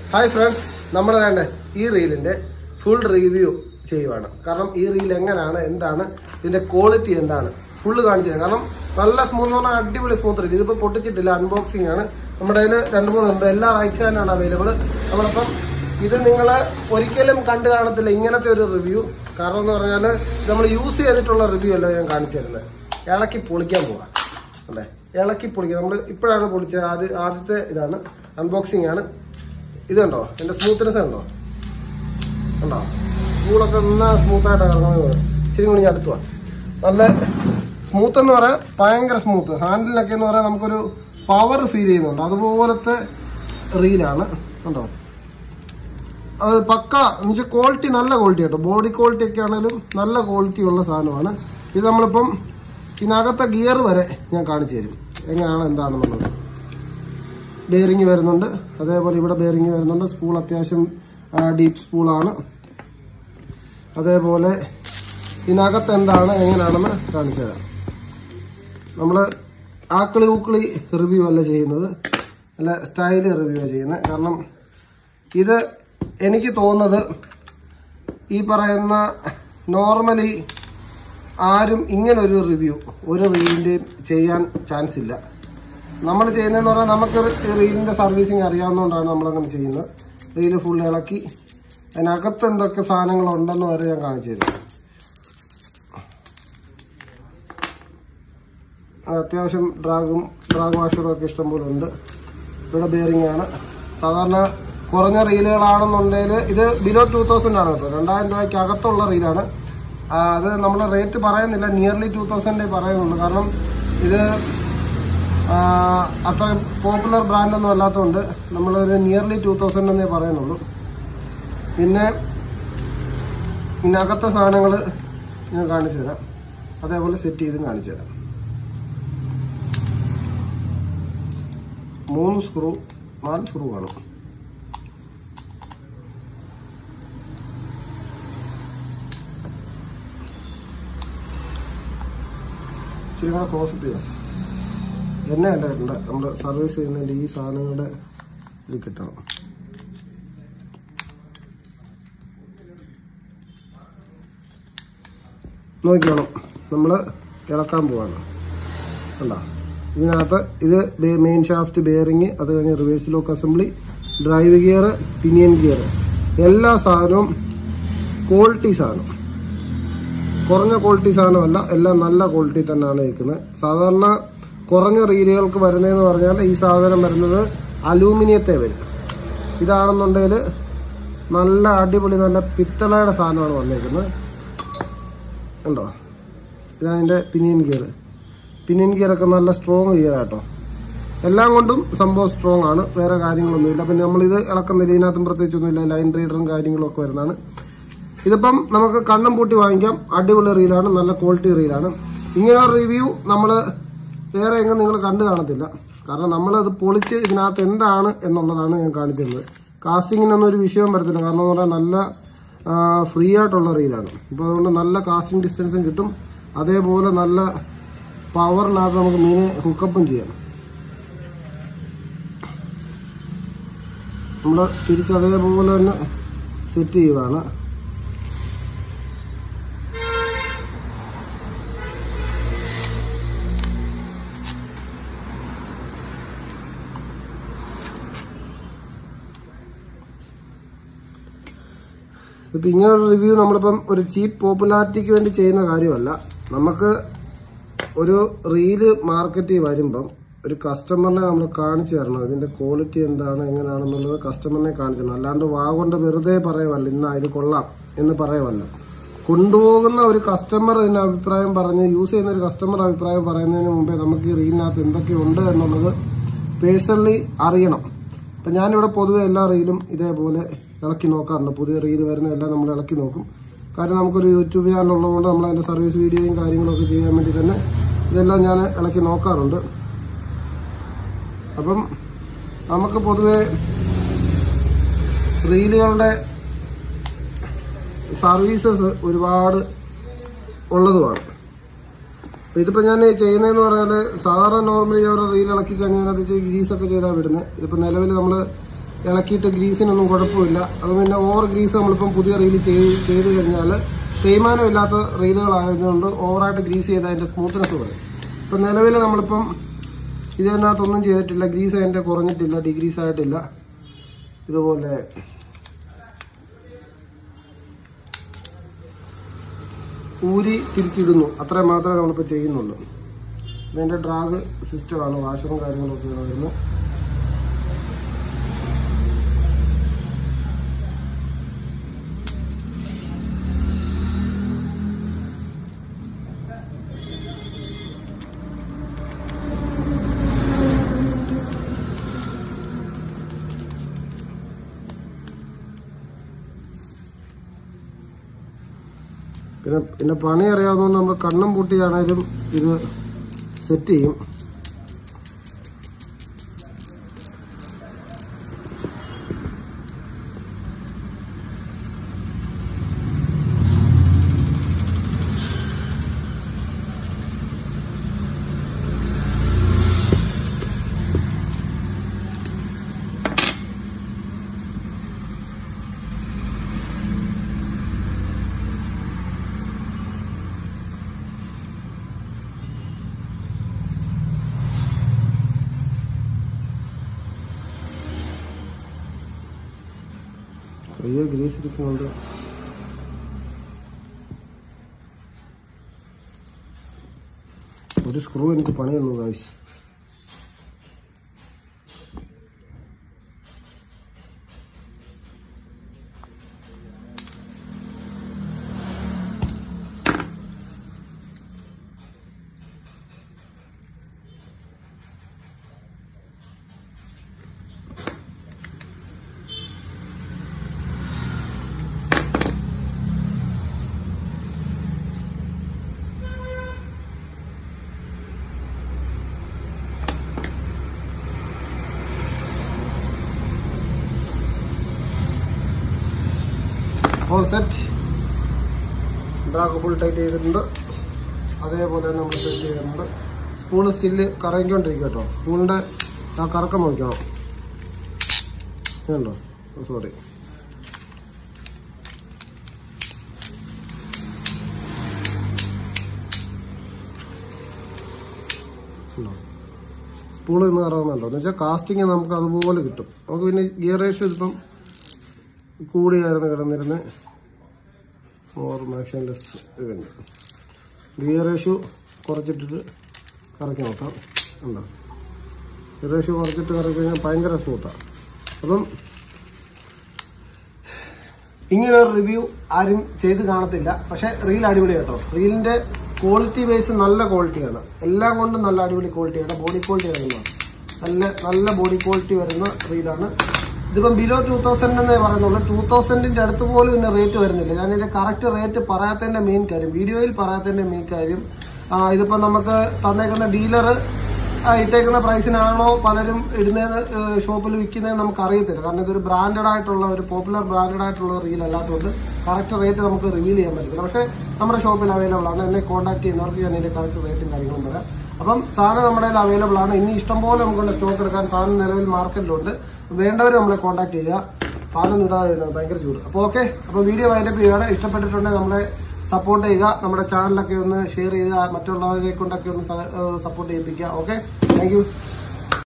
hi friends നമ്മൾ വേണ്ട ഈ റീലിന്റെ ഫുൾ റിവ്യൂ ചെയ്യുവാണ് കാരണം ഈ റീൽ എങ്ങനെയാണ് എന്താണ് ഇതിന്റെ ക്വാളിറ്റി എന്താണ് ഫുള്ള് കാണിച്ചു തരാം കാരണം നല്ല സ്മൂത്ത് പറഞ്ഞാൽ അടിപൊളി സ്മൂത്ത് റീൽ ഇതിപ്പോ പൊട്ടിച്ചിട്ടില്ല അൺബോക്സിംഗ് ആണ് നമ്മുടെ കയ്യിൽ രണ്ട് മൂന്നുണ്ട് എല്ലാ റൈറ്റ് ഹാൻഡാണ് അവൈലബിൾ നമ്മളിപ്പം ഇത് നിങ്ങൾ ഒരിക്കലും കണ്ടു കാണത്തില്ല ഇങ്ങനത്തെ ഒരു റിവ്യൂ കാരണം എന്ന് പറഞ്ഞാൽ നമ്മൾ യൂസ് ചെയ്തിട്ടുള്ള റിവ്യൂ അല്ല ഞാൻ കാണിച്ചു തരുന്നത് ഇളക്കി പൊളിക്കാൻ പോവാ അല്ലേ ഇളക്കി പൊളിക്കുക നമ്മൾ ഇപ്പോഴാണ് പൊളിച്ചത് ആദ്യ ആദ്യത്തെ ഇതാണ് അൺബോക്സിംഗ് ആണ് ഇത് കണ്ടോ എന്റെ സ്മൂത്ത്നെസ് കണ്ടോ കണ്ടോ സ്പൂളൊക്കെ എന്നാ സ്മൂത്തായിട്ട് ഇറങ്ങുന്നത് ഇച്ചിരി കൂടി ഞാൻ അടുത്ത് പോവാം നല്ല സ്മൂത്ത് എന്ന് പറയാൻ ഭയങ്കര സ്മൂത്ത് ഹാൻഡിലൊക്കെ എന്ന് പറയാൻ നമുക്കൊരു പവർ ഫീൽ ചെയ്യുന്നുണ്ട് അതുപോലത്തെ റീലാണ് കണ്ടോ അത് പക്ക എന്നുവെച്ചാൽ ക്വാളിറ്റി നല്ല ക്വാളിറ്റി കേട്ടോ ബോഡി ക്വാളിറ്റി ഒക്കെ ആണെങ്കിലും നല്ല ക്വാളിറ്റി ഉള്ള സാധനമാണ് ഇത് നമ്മളിപ്പം ഇതിനകത്തെ ഗിയർ വരെ ഞാൻ കാണിച്ചു തരും എങ്ങനെയാണ് എന്താണെന്നുള്ളത് ബെയറിങ് വരുന്നുണ്ട് അതേപോലെ ഇവിടെ ബെയറിങ് വരുന്നുണ്ട് സ്പൂൾ അത്യാവശ്യം ഡീപ്പ് സ്പൂളാണ് അതേപോലെ ഇതിനകത്ത് എന്താണ് എങ്ങനെയാണെന്ന് കാണിച്ചു തരാം നമ്മൾ ആക്കളി ഊക്കളി റിവ്യൂ അല്ല ചെയ്യുന്നത് അല്ല സ്റ്റൈല് റിവ്യൂ ചെയ്യുന്നത് കാരണം ഇത് എനിക്ക് തോന്നുന്നത് ഈ പറയുന്ന നോർമലി ആരും ഇങ്ങനെ ഒരു റിവ്യൂ ഒരു റീലിൻ്റെയും ചെയ്യാൻ ചാൻസ് ഇല്ല നമ്മൾ ചെയ്യുന്നതെന്ന് പറഞ്ഞാൽ നമുക്ക് റീലിൻ്റെ സർവീസിങ് അറിയാവുന്നതുകൊണ്ടാണ് നമ്മളങ്ങനെ ചെയ്യുന്നത് റീല് ഫുൾ ഇളക്കി അതിനകത്ത് എന്തൊക്കെ സാധനങ്ങളുണ്ടെന്ന് വരെ ഞാൻ കാണിച്ചു തരും അത് അത്യാവശ്യം ഡ്രാഗും ഡ്രാഗ് വാഷറും ഒക്കെ ഇഷ്ടംപോലെ ഉണ്ട് ഇവിടെ ബെയറിംഗ് ആണ് സാധാരണ കുറഞ്ഞ റീലുകളാണെന്നുണ്ടെങ്കിൽ ഇത് ബിലോ ടൂ തൗസൻഡ് ആണ് കേട്ടോ രണ്ടായിരം രൂപയ്ക്ക് അകത്തുള്ള റീലാണ് ആ, അത് നമ്മൾ റേറ്റ് പറയുന്നില്ല നിയർലി ടൂ തൗസൻഡേ പറയുന്നുള്ളൂ കാരണം ഇത് ആ, അത്ര പോപ്പുലർ ബ്രാൻഡൊന്നും അല്ലാത്തതുകൊണ്ട് നമ്മളൊരു നിയർലി ടൂ തൗസൻഡ് എന്നേ പറയുന്നുള്ളൂ പിന്നെ ഇതിനകത്തെ സാധനങ്ങൾ ഞാൻ കാണിച്ചു തരാം അതേപോലെ സെറ്റ് ചെയ്തും കാണിച്ചു തരാം മൂന്ന് സ്ക്രൂ നാല് സ്ക്രൂ കാണും ഇച്ചിരി കൂടെ ക്ലോസപ്പ് ചെയ്യാം എന്നെ അല്ല കിട്ടണ്ട നമ്മുടെ സർവീസ് ചെയ്യുന്നതിന്റെ ഈ സാധനങ്ങളുടെ ഇത് കിട്ടണം നോക്കിക്കോണം നമ്മൾ ഇളക്കാൻ പോവാണ് കണ്ടോ ഇതിനകത്ത് ഇത് മെയിൻ ഷാഫ്റ്റ് ബെയറിങ് അത് കഴിഞ്ഞ് reverse lock assembly drive gear pinion gear എല്ലാ സാധനവും ക്വാളിറ്റി സാധനം കുറഞ്ഞ ക്വാളിറ്റി സാധനമല്ല എല്ലാം നല്ല ക്വാളിറ്റി തന്നെയാണ് ഇരിക്കുന്നത് സാധാരണ കുറഞ്ഞ റീലുകൾക്ക് വരുന്നതെന്ന് പറഞ്ഞാൽ ഈ സാധനം വരുന്നത് അലൂമിനിയത്തെ വരും ഇതാണെന്നുണ്ടെങ്കിൽ നല്ല അടിപൊളി നല്ല പിത്തളയുടെ സാധനമാണ് വന്നേക്കുന്നത് ഉണ്ടോ ഇതതിൻ്റെ പിനിയൻ ഗിയർ പിനിയൻ ഗിയറൊക്കെ നല്ല സ്ട്രോങ് ഗിയർ കേട്ടോ എല്ലാം കൊണ്ടും സംഭവം സ്ട്രോങ് ആണ് വേറെ കാര്യങ്ങളൊന്നുമില്ല പിന്നെ നമ്മളിത് ഇളക്കുന്നില്ല ഇതിനകത്തും പ്രത്യേകിച്ചൊന്നുമില്ല ലൈൻ റീഡറും കാര്യങ്ങളും ഒക്കെ വരുന്നതാണ് ഇതിപ്പം നമുക്ക് കണ്ണും പൂട്ടി വാങ്ങിക്കാം അടിപൊളി റീലാണ് നല്ല ക്വാളിറ്റി റീലാണ് ഇങ്ങനെ റിവ്യൂ നമ്മൾ വേറെ എങ്ങും നിങ്ങൾ കണ്ടു കാണത്തില്ല കാരണം നമ്മളത് പൊളിച്ച് ഇതിനകത്ത് എന്താണ് എന്നുള്ളതാണ് ഞാൻ കാണിച്ചു തരുന്നത് കാസ്റ്റിങ്ങിനൊന്നും ഒരു വിഷയം വരത്തില്ല കാരണം എന്ന് പറഞ്ഞാൽ നല്ല ഫ്രീ ആയിട്ടുള്ള റീലാണ് അപ്പോൾ അതുകൊണ്ട് നല്ല കാസ്റ്റിംഗ് ഡിസ്റ്റൻസും കിട്ടും അതേപോലെ നല്ല പവറിനകത്ത് നമുക്ക് മീനെ ഹുക്കപ്പും ചെയ്യാം നമ്മൾ തിരിച്ച് അതേപോലെ തന്നെ സെറ്റ് ചെയ്യുവാണ് ഇപ്പം ഇങ്ങനെ ഒരു റിവ്യൂ നമ്മളിപ്പം ഒരു ചീപ്പ് പോപ്പുലാരിറ്റിക്ക് വേണ്ടി ചെയ്യുന്ന കാര്യമല്ല നമുക്ക് ഒരു റീല് മാർക്കറ്റിൽ വരുമ്പം ഒരു കസ്റ്റമറിനെ നമ്മൾ കാണിച്ചു തരണം ഇതിന്റെ ക്വാളിറ്റി എന്താണ് എങ്ങനെയാണെന്നുള്ളത് കസ്റ്റമറിനെ കാണിച്ചു തരണം അല്ലാണ്ട് വാ കൊണ്ട് വെറുതെ പറയുമല്ല ഇന്ന ഇത് കൊള്ളാം എന്ന് പറയുമല്ല കൊണ്ടുപോകുന്ന ഒരു കസ്റ്റമർ ഇതിന്റെ അഭിപ്രായം പറഞ്ഞ് യൂസ് ചെയ്യുന്ന ഒരു കസ്റ്റമർ അഭിപ്രായം പറയുന്നതിന് മുമ്പേ നമുക്ക് ഈ റീലിനകത്ത് എന്തൊക്കെയുണ്ട് എന്നുള്ളത് പേഴ്സണലി അറിയണം അപ്പം ഞാനിവിടെ പൊതുവെ എല്ലാ റീലും ഇതേപോലെ ഇളക്കി നോക്കാറുണ്ട് പുതിയ റീൽ വരുന്ന എല്ലാം നമ്മൾ ഇളക്കി നോക്കും കാരണം നമുക്കൊരു യൂട്യൂബ് ചാനൽ ഉള്ളതുകൊണ്ട് നമ്മൾ അതിൻ്റെ സർവീസ് വീഡിയോയും കാര്യങ്ങളൊക്കെ ചെയ്യാൻ വേണ്ടി തന്നെ ഇതെല്ലാം ഞാൻ ഇളക്കി നോക്കാറുണ്ട് അപ്പം നമുക്ക് പൊതുവെ റീലുകളുടെ സർവീസസ് ഒരുപാട് ഉള്ളതുമാണ് അപ്പൊ ഇതിപ്പോ ഞാൻ ചെയ്യുന്നതെന്ന് പറഞ്ഞാല് സാധാരണ നോർമലി ഒരു റീൽ ഇളക്കി കഴിഞ്ഞാൽ അത് ഗ്രീസ് ഒക്കെ ചെയ്താൽ വിടുന്നത് ഇതിപ്പോ നിലവിൽ നമ്മൾ ഇളക്കിയിട്ട് ഗ്രീസിനൊന്നും കുഴപ്പമില്ല അത് പിന്നെ ഓവർ ഗ്രീസ് നമ്മളിപ്പം പുതിയ റീൽ ചെയ്ത് ചെയ്ത് കഴിഞ്ഞാൽ തേയ്മാനമില്ലാത്ത റീലുകളായതുകൊണ്ട് ഓവറായിട്ട് ഗ്രീസ് ചെയ്ത് അതിന്റെ സ്മൂത്ത്നെസ് പറയും ഇപ്പം നിലവിൽ നമ്മളിപ്പം ഇതിനകത്തൊന്നും ചെയ്തിട്ടില്ല ഗ്രീസ് അതിന്റെ കുറഞ്ഞിട്ടില്ല ഡിഗ്രീസ് ആയിട്ടില്ല ഇതുപോലെ ഊരി തിരിച്ചിടുന്നു അത്ര മാത്രമേ നമ്മളിപ്പോൾ ചെയ്യുന്നുള്ളൂ ഇതിന്റെ ഡ്രാഗ് സിസ്റ്റമാണ് വാഷറും കാര്യങ്ങളൊക്കെ വരുന്നു പിന്നെ പിന്നെ പണി അറിയാവുന്നതുകൊണ്ട് നമ്മൾ കണ്ണും പൂട്ടിയാണേലും ഇത് സെറ്റ് ചെയ്യും ചെറിയ ഗ്രീസ് ഇരിക്കുന്നുണ്ട് ഒരു സ്ക്രൂ എനിക്ക് പണി തന്നു കാശ് all set drag full tight ചെയ്തിട്ടുണ്ട് അതേപോലെ തന്നെ നമ്മൾ സെറ്റ് ചെയ്യുന്നുണ്ട് സ്പൂള് സ്റ്റില്ല് കറങ്ങിക്കൊണ്ടിരിക്കും കേട്ടോ സ്പൂളിൻ്റെ ആ കറക്കം നോക്കണം ഉണ്ടോ സോറി ഉണ്ടോ സ്പൂൾ ഇന്ന് കറങ്ങുന്നുണ്ടോ എന്ന് വെച്ചാൽ കാസ്റ്റിങ് നമുക്ക് അതുപോലെ കിട്ടും നമുക്ക് പിന്നെ ഗിയർ റേഷ്യോ ഇതിപ്പം കൂടിയായിരുന്നു കിടന്നിരുന്ന് or maximum less event gear ratio കുറച്ചിട്ടിട്ട് കറക്കി നോക്കാം ഉണ്ടോ ഗിയർ റേഷ്യോ കുറച്ചിട്ട് കറക്കി കഴിഞ്ഞാൽ ഭയങ്കര സ്മൂത്താണ് അപ്പം ഇങ്ങനെ ഒരു റിവ്യൂ ആരും ചെയ്ത് കാണത്തില്ല പക്ഷെ റീൽ അടിപൊളി കേട്ടോ റീലിന്റെ ക്വാളിറ്റി ബേസ് നല്ല ക്വാളിറ്റിയാണ് എല്ലാം കൊണ്ടും നല്ല അടിപൊളി ക്വാളിറ്റിയാണ് ബോഡി ക്വാളിറ്റി വരുന്ന നല്ല നല്ല ബോഡി ക്വാളിറ്റി വരുന്ന റീലാണ് ഇതിപ്പം ബിലോ ടൂ തൗസൻഡ് എന്നേ പറയുന്നുള്ളൂ ടൂ തൗസൻഡിന്റെ അടുത്ത് പോലും ഇതിന്റെ റേറ്റ് വരുന്നില്ല ഞാൻ ഇതിന്റെ കറക്റ്റ് റേറ്റ് പറയാത്തതിന്റെ മെയിൻ കാര്യം വീഡിയോയിൽ പറയാത്തതിന്റെ മെയിൻ കാര്യം ആ, ഇതിപ്പോ നമുക്ക് തന്നേക്കുന്ന ഡീലർ ഇട്ടേക്കുന്ന പ്രൈസിനാണോ പലരും ഇടുന്നതെന്ന് ഷോപ്പിൽ വിൽക്കുന്നതെന്ന് നമുക്ക് അറിയത്തില്ല കാരണം ഇതൊരു ബ്രാൻഡഡ് ആയിട്ടുള്ള ഒരു പോപ്പുലർ ബ്രാൻഡഡ് ആയിട്ടുള്ള റീൽ അല്ലാത്തതുകൊണ്ട് കറക്റ്റ് റേറ്റ് നമുക്ക് റിവീൽ ചെയ്യാൻ പറ്റില്ല പക്ഷേ നമ്മുടെ ഷോപ്പിൽ അവൈലബിൾ ആണ് എന്നെ കോൺടാക്ട് ചെയ്യുന്നവർക്ക് ഞാൻ ഇതിന്റെ കറക്റ്റ് റേറ്റും കാര്യങ്ങളും പറയാം അപ്പം സാധനം നമ്മുടെ കയ്യിൽ അവൈലബിൾ ആണ് ഇനി ഇഷ്ടംപോലെ നമുക്ക് സ്റ്റോക്ക് എടുക്കാൻ സാധനം നിലവിൽ മാർക്കറ്റിലുണ്ട് വേണ്ടവർ നമ്മളെ കോൺടാക്ട് ചെയ്യുക സാധനം ഇടാതെ ഭയങ്കര ചൂട് അപ്പോൾ ഓക്കെ അപ്പോൾ വീഡിയോ വൈൻഡപ്പ് ചെയ്യുകയാണ് ഇഷ്ടപ്പെട്ടിട്ടുണ്ടെങ്കിൽ നമ്മളെ സപ്പോർട്ട് ചെയ്യുക നമ്മുടെ ചാനലൊക്കെ ഒന്ന് ഷെയർ ചെയ്യുക മറ്റുള്ളവരെ കൊണ്ടൊക്കെ ഒന്ന് സപ്പോർട്ട് ചെയ്യിപ്പിക്കുക ഓക്കെ താങ്ക് യു